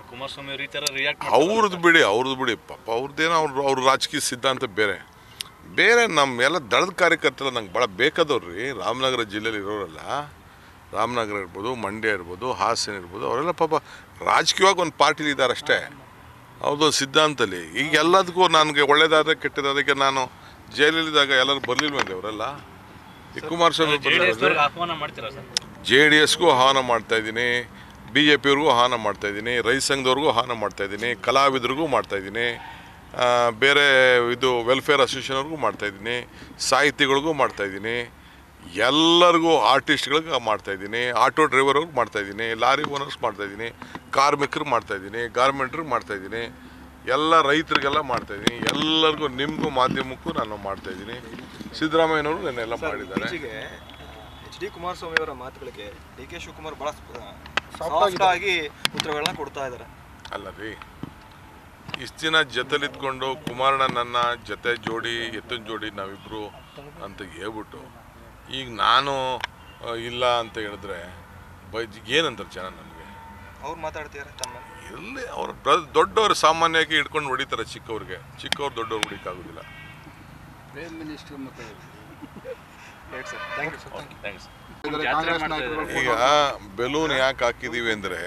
ಕುಮಾರಸ್ವಾಮಿ ಅವರು ಈ ಥರ ರಿಯಾಕ್ಟ್ ಅವ್ರದ್ದು ಬಿಡಿ ಅವ್ರದ್ದು ಬಿಡಿ ಪಾಪ ಅವ್ರದ್ದೇನೋ ಅವ್ರ ಅವ್ರ ರಾಜಕೀಯ ಸಿದ್ಧಾಂತ ಬೇರೆ ಬೇರೆ ನಮ್ಮ ಎಲ್ಲ ದಳದ ಕಾರ್ಯಕರ್ತರು ನಂಗೆ ಭಾಳ ಬೇಕಾದವ್ರು ರೀ ರಾಮನಗರ ಜಿಲ್ಲೆಯಲ್ಲಿ ಇರೋರಲ್ಲ ರಾಮನಗರ ಇರ್ಬೋದು ಮಂಡ್ಯ ಇರ್ಬೋದು ಹಾಸನ ಇರ್ಬೋದು ಅವರೆಲ್ಲ ಪಾಪ ರಾಜಕೀಯವಾಗಿ ಒಂದು ಪಾರ್ಟಿಲಿ ಇದ್ದಾರೆ ಅಷ್ಟೇ ಅವ್ರದ್ದು ಸಿದ್ಧಾಂತದಲ್ಲಿ ಈಗ ಎಲ್ಲದಕ್ಕೂ ನನಗೆ ಒಳ್ಳೇದಾದ್ರೆ ಕೆಟ್ಟದಾದಕ್ಕೆ ನಾನು ಜೈಲಲ್ಲಿದ್ದಾಗ ಎಲ್ಲರೂ ಬರಲಿಲ್ವಂದ್ರೆ ಅವರೆಲ್ಲ ಈ ಕುಮಾರಸ್ವಾಮಿ ಜೆ ಡಿ ಎಸ್ ಬರ್ಲಿಲ್ವಂದ್ರೆ? ಆಹ್ವಾನ ಮಾಡ್ತೀರಾ ಸರ್ ಜೆ ಡಿ ಎಸ್ಗೂ ಆಹ್ವಾನ ಮಾಡ್ತಾ ಇದ್ದೀನಿ ಬಿ ಜೆ ಪಿಯವ್ರಿಗೂ ಆಹ್ವಾನ ಮಾಡ್ತಾ ಇದ್ದೀನಿ ರೈತ ಸಂಘದವ್ರಿಗೂ ಆಹ್ವಾನ ಮಾಡ್ತಾ ಇದ್ದೀನಿ ಕಲಾವಿದರಿಗೂ ಮಾಡ್ತಾ ಇದ್ದೀನಿ ಆ, ಬೇರೆ ಇದು ವೆಲ್ಫೇರ್ ಅಸೋಸಿಯೇಷನ್ವ್ರಿಗೂ ಮಾಡ್ತಾ ಇದ್ದೀನಿ ಸಾಹಿತಿಗಳಿಗೂ ಮಾಡ್ತಾ ಇದ್ದೀನಿ ಎಲ್ಲರಿಗೂ ಆರ್ಟಿಸ್ಟ್ಗಳಿಗೆ ಮಾಡ್ತಾ ಇದ್ದೀನಿ ಆಟೋ ಡ್ರೈವರ್ಗೆ ಮಾಡ್ತಾ ಇದ್ದೀನಿ ಲಾರಿ ಓನರ್ಸ್ ಮಾಡ್ತಾ ಇದ್ದೀನಿ ಕಾರ್ಮಿಕರಿಗೆ ಮಾಡ್ತಾ ಇದ್ದೀನಿ ಗಾರ್ಮೆಂಟ್ರಿಗೆ ಮಾಡ್ತಾ ಇದ್ದೀನಿ ಎಲ್ಲ ರೈತರಿಗೆಲ್ಲ ಮಾಡ್ತಾ ಇದ್ದೀನಿ ಎಲ್ಲರಿಗೂ ನಿಮಗೂ ಮಾಧ್ಯಮಕ್ಕೂ ನಾನು ಮಾಡ್ತಾ ಇದ್ದೀನಿ ಸಿದ್ದರಾಮಯ್ಯನವರು ನೆನ್ನೆಲ್ಲ ಮಾಡಿದ್ದಾರೆ ಇತ್ತೀಚೆಗೆ ಎಚ್ ಡಿ ಕುಮಾರಸ್ವಾಮಿ ಅವರ ಮಾತುಗಳಿಗೆ ಡಿ ಕೆ ಶಿವಕುಮಾರ್ ಬಹಳ ಸಾಫ್ಟ್ ಆಗಿ ಉತ್ತರಗಳನ್ನ ಕೊಡ್ತಾ ಇದ್ದಾರೆ ಅಲ್ಲ ರೀ ಇಷ್ಟು ದಿನ ಜೊತೆಲಿದ್ಕೊಂಡು ಕುಮಾರಣ್ಣ ನನ್ನ ಜೊತೆ ಜೋಡಿ ಎತ್ತಿನ ಜೋಡಿ ನಾವಿಬ್ಬರು ಅಂತ ಹೇಳ್ಬಿಟ್ಟು ಈಗ ನಾನು ಆ, ಇಲ್ಲ ಅಂತ ಹೇಳಿದ್ರೆ ಬೈ ಏನಂತಾರೆ ಜನ ನನಗೆ ಅವ್ರು ಮಾತಾಡ್ತಿದ್ದಾರೆ ತಮ್ಮ ಎಲ್ಲಿ ಅವ್ರ ಪ್ರ ದೊಡ್ಡವರು ಸಾಮಾನ್ಯವಾಗಿ ಹಿಡ್ಕೊಂಡು ಹೊಡಿತಾರೆ ಚಿಕ್ಕವ್ರಿಗೆ ಚಿಕ್ಕವ್ರು ದೊಡ್ಡವ್ರು ಹೊಡಿಕಾಗೋದಿಲ್ಲ ಹೇಳಿ sir thank you sir thanks ಈಗ ಬೆಲೂನ್ ಯಾಕೆ ಹಾಕಿದ್ದೀವಿ ಅಂದರೆ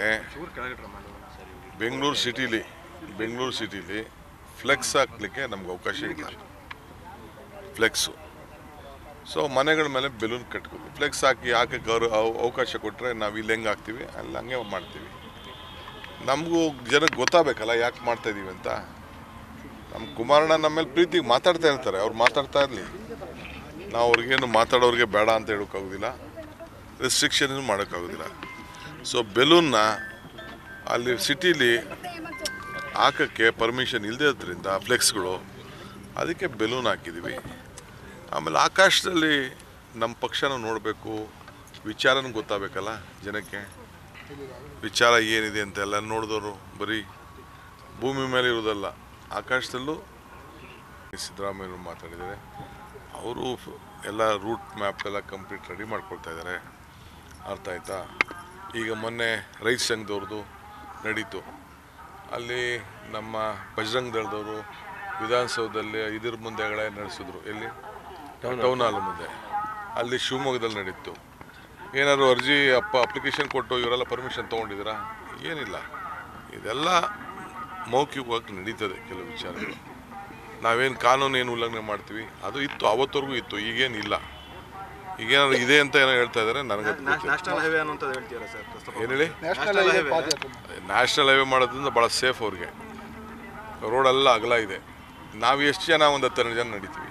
ಬೆಂಗಳೂರು ಸಿಟಿಲಿ ಬೆಂಗಳೂರು ಸಿಟಿಲಿ ಫ್ಲೆಕ್ಸ್ ಹಾಕ್ಲಿಕ್ಕೆ ನಮ್ಗೆ ಅವಕಾಶ ಇಲ್ಲ ಫ್ಲೆಕ್ಸು ಸೊ ಮನೆಗಳ ಮೇಲೆ ಬೆಲೂನ್ ಕಟ್ಕೋಬೇಕು ಫ್ಲೆಕ್ಸ್ ಹಾಕಿ ಹಾಕಕ್ಕೆ ಅವ್ರು ಅವ- ಅವಕಾಶ ಕೊಟ್ಟರೆ ನಾವು ಇಲ್ಲಿ ಹೆಂಗೆ ಹಾಕ್ತೀವಿ ಅಲ್ಲಿ ಹಂಗೆ ಮಾಡ್ತೀವಿ ನಮಗೂ ಜನಕ್ಕೆ ಗೊತ್ತಾಗಬೇಕಲ್ಲ ಯಾಕೆ ಮಾಡ್ತಾ ಇದೀವಿ ಅಂತ ನಮ್ಮ ಕುಮಾರಣ್ಣ ನಮ್ಮ ಮೇಲೆ ಪ್ರೀತಿಗೆ ಮಾತಾಡ್ತಾ ಇರ್ತಾರೆ ಅವ್ರು ಮಾತಾಡ್ತಾ ಇರಲಿ ನಾವು ಅವ್ರಿಗೇನು ಮಾತಾಡೋರಿಗೆ ಬೇಡ ಅಂತ ಹೇಳೋಕ್ಕಾಗೋದಿಲ್ಲ ರೆಸ್ಟ್ರಿಕ್ಷನ್ ಮಾಡೋಕ್ಕಾಗೋದಿಲ್ಲ ಸೊ ಬೆಲೂನ್ನ ಅಲ್ಲಿ ಸಿಟಿಲಿ ಹಾಕೋಕ್ಕೆ ಪರ್ಮಿಷನ್ ಇಲ್ಲದೇ ಇದ್ರಿಂದ ಫ್ಲೆಕ್ಸ್ಗಳು ಅದಕ್ಕೆ ಬೆಲೂನ್ ಹಾಕಿದ್ದೀವಿ ಆಮೇಲೆ ಆಕಾಶದಲ್ಲಿ ನಮ್ಮ ಪಕ್ಷನ ನೋಡಬೇಕು ವಿಚಾರನೂ ಗೊತ್ತಾಗಬೇಕಲ್ಲ ಜನಕ್ಕೆ ವಿಚಾರ ಏನಿದೆ ಅಂತೆಲ್ಲ ನೋಡಿದವರು ಬರೀ ಭೂಮಿ ಮೇಲೆ ಇರೋದಲ್ಲ ಆಕಾಶದಲ್ಲೂ ಸಿದ್ದರಾಮಯ್ಯರು ಮಾತಾಡಿದ್ದಾರೆ ಅವರು ಎಲ್ಲ ರೂಟ್ ಮ್ಯಾಪ್ ಎಲ್ಲ ಕಂಪ್ಲೀಟ್ ರೆಡಿ ಮಾಡ್ಕೊಳ್ತಾ ಇದ್ದಾರೆ ಅರ್ಥ ಆಯ್ತಾ ಈಗ ಮೊನ್ನೆ ರೈತ ಸಂಘದವ್ರದ್ದು ನಡೀತು ಅಲ್ಲಿ ನಮ್ಮ ಬಜರಂಗ್ ದಳದವರು ವಿಧಾನಸೌಧದಲ್ಲಿ ಇದ್ರ ಮುಂದೆಗಳೇ ನಡೆಸಿದ್ರು ಎಲ್ಲಿ ಟೌನ್ ಹಾಲ್ ಮುಂದೆ ಅಲ್ಲಿ ಶಿವಮೊಗ್ಗದಲ್ಲಿ ನಡೀತು ಏನಾದ್ರು ಅರ್ಜಿ ಅಪ್ಪ ಅಪ್ಲಿಕೇಶನ್ ಕೊಟ್ಟು ಇವರೆಲ್ಲ ಪರ್ಮಿಷನ್ ತೊಗೊಂಡಿದ್ದೀರಾ ಏನಿಲ್ಲ ಇದೆಲ್ಲ ಮೌಖಿಕವಾಗಿ ನಡೀತದೆ ಕೆಲವು ವಿಚಾರಗಳು ನಾವೇನು ಕಾನೂನು ಏನು ಉಲ್ಲಂಘನೆ ಮಾಡ್ತೀವಿ ಅದು ಇತ್ತು ಅವತ್ತವರೆಗೂ ಇತ್ತು ಈಗೇನಿಲ್ಲ ಈಗೇನಾದ್ರು ಇದೆ ಅಂತ ಏನೋ ಹೇಳ್ತಾ ಇದ್ದಾರೆ ನನಗೆ ನ್ಯಾಷನಲ್ ಹೈವೇ ಅನ್ನೋಂಥದ್ದು ಹೇಳ್ತೀರಾ ಸರ್ ಪ್ರಸ್ತಾಪ ಏನು ಹೇಳಿ ನ್ಯಾಷನಲ್ ಹೈವೇ ನ್ಯಾಷನಲ್ ಹೈವೇ ಮಾಡೋದ್ರಿಂದ ಭಾಳ ಸೇಫ್ ಅವ್ರಿಗೆ ರೋಡೆಲ್ಲ ಅಗಲ ಇದೆ ನಾವು ಎಷ್ಟು ಜನ ಒಂದು ಹತ್ತೆರಡು ಜನ ನಡೀತೀವಿ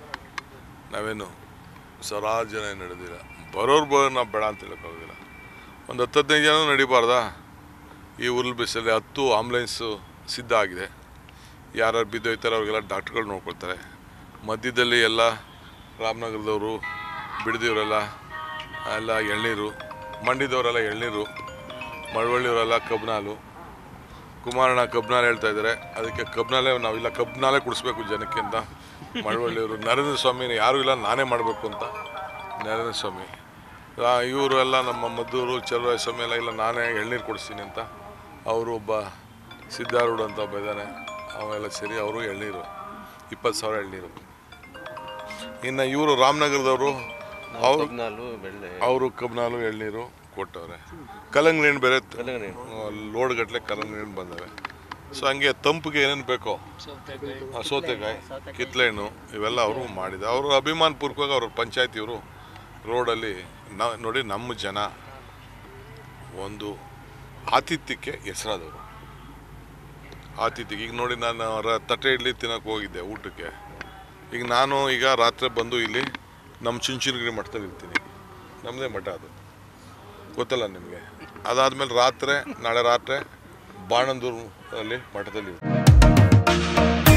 ನಾವೇನು ಸಾವಿರಾರು ಜನ ಏನು ನಡೆದಿಲ್ಲ ಬರೋರು ಬರೋ ನಾವು ಬೇಡ ಅಂತ ಹೇಳೋಕ್ಕಾಗೋದಿಲ್ಲ ಒಂದು ಹತ್ತು ಹದಿನೈದು ಜನ ನಡಿಬಾರ್ದಾ ಈ ಉರುಳು ಬಿಸಿಲಲ್ಲಿ ಹತ್ತು ಆಂಬುಲೆನ್ಸು ಸಿದ್ಧ ಆಗಿದೆ ಯಾರ್ಯಾರು ಬಿದ್ದೋಯ್ತಾರೆ ಅವ್ರಿಗೆಲ್ಲ ಡಾಕ್ಟ್ರುಗಳು ನೋಡ್ಕೊಳ್ತಾರೆ ಮಧ್ಯದಲ್ಲಿ ಎಲ್ಲ ರಾಮನಗರದವರು ಬಿಡದಿಯವರೆಲ್ಲ ಎಲ್ಲ ಎಳ್ನೀರು ಮಂಡ್ಯದವರೆಲ್ಲ ಎಳ್ನೀರು ಮಳವಳ್ಳಿಯವರೆಲ್ಲ ಕಬ್ನಾಲು ಕುಮಾರಣ್ಣ ಕಬ್ನಾಲ್ ಹೇಳ್ತಾ ಇದ್ದಾರೆ ಅದಕ್ಕೆ ಕಬ್ನಾಲೆ ನಾವಿಲ್ಲ ಕಬ್ನಾಲೆ ಕುಡಿಸ್ಬೇಕು ಜನಕ್ಕೆ ಅಂತ ಮಳವಳ್ಳಿಯವರು ನರೇಂದ್ರ ಸ್ವಾಮಿನ ಯಾರೂ ಇಲ್ಲ ನಾನೇ ಮಾಡಬೇಕು ಅಂತ ನರೇಂದ್ರ ಸ್ವಾಮಿ ಇವರು ಎಲ್ಲ ನಮ್ಮ ಮದ್ದೂರು ಚಲುವರಾಯ ಸ್ವಾಮಿ ಎಲ್ಲ ಇಲ್ಲ ನಾನೇ ಎಳ್ನೀರು ಕೊಡಿಸ್ತೀನಿ ಅಂತ ಅವರು ಒಬ್ಬ ಸಿದ್ಧಾರೂಢ ಅಂತ ಒಬ್ಬ ಇದ್ದಾನೆ ಅವೆಲ್ಲ ಸೇರಿ ಅವರು ಎಳ್ನೀರು ಇಪ್ಪತ್ತು ಸಾವಿರ ಎಳ್ನೀರು ಇನ್ನು ಇವರು ರಾಮನಗರದವರು ಅವರು ಅವರು ಕಬ್ನಾಲು ಎಳ್ನೀರು ಕೊಟ್ಟವ್ರೆ ಕಲ್ಲಂಗಡಿ ಬೇರೆ ಲೋಡ್ ಗಟ್ಟಲೆ ಕಲ್ಲಂಗಡಿ ಬಂದವೆ ಸೊ ಹಂಗೆ ತಂಪಿಗೆ ಏನೇನು ಬೇಕೋ ಆ, ಸೌತೆಕಾಯಿ ಕಿತ್ಳೆಹಣ್ಣು ಇವೆಲ್ಲ ಅವರು ಮಾಡಿದೆ ಅವರು ಅಭಿಮಾನ ಪೂರ್ವಕವಾಗಿ ಅವ್ರ ಪಂಚಾಯತಿಯವರು ರೋಡಲ್ಲಿ ನಾ ನೋಡಿ ನಮ್ಮ ಜನ ಒಂದು ಆತಿಥ್ಯಕ್ಕೆ ಹೆಸರಾದವರು ಆತಿಥ್ಯಕ್ಕೆ ಈಗ ನೋಡಿ ನಾನು ರ- ತಟ್ಟೆ ಇಡ್ಲಿ ತಿನ್ನೋಕೆ ಹೋಗಿದ್ದೆ ಊಟಕ್ಕೆ ಈಗ ನಾನು ಈಗ ರಾತ್ರಿ ಬಂದು ಇಲ್ಲಿ ನಮ್ಮ ಚುಂಚನಗಿರಿ ಮಠದಲ್ಲಿ ಇರ್ತೀನಿ ನಮ್ಮದೇ ಮಠ ಅದು ಗೊತ್ತಲ್ಲ ನಿಮಗೆ ಅದಾದಮೇಲೆ ರಾತ್ರಿ ನಾಳೆ ರಾತ್ರಿ ಬಾಣಂದೂರು ಅಲ್ಲಿ ಮಠದಲ್ಲಿ ಇರ್ತೀನಿ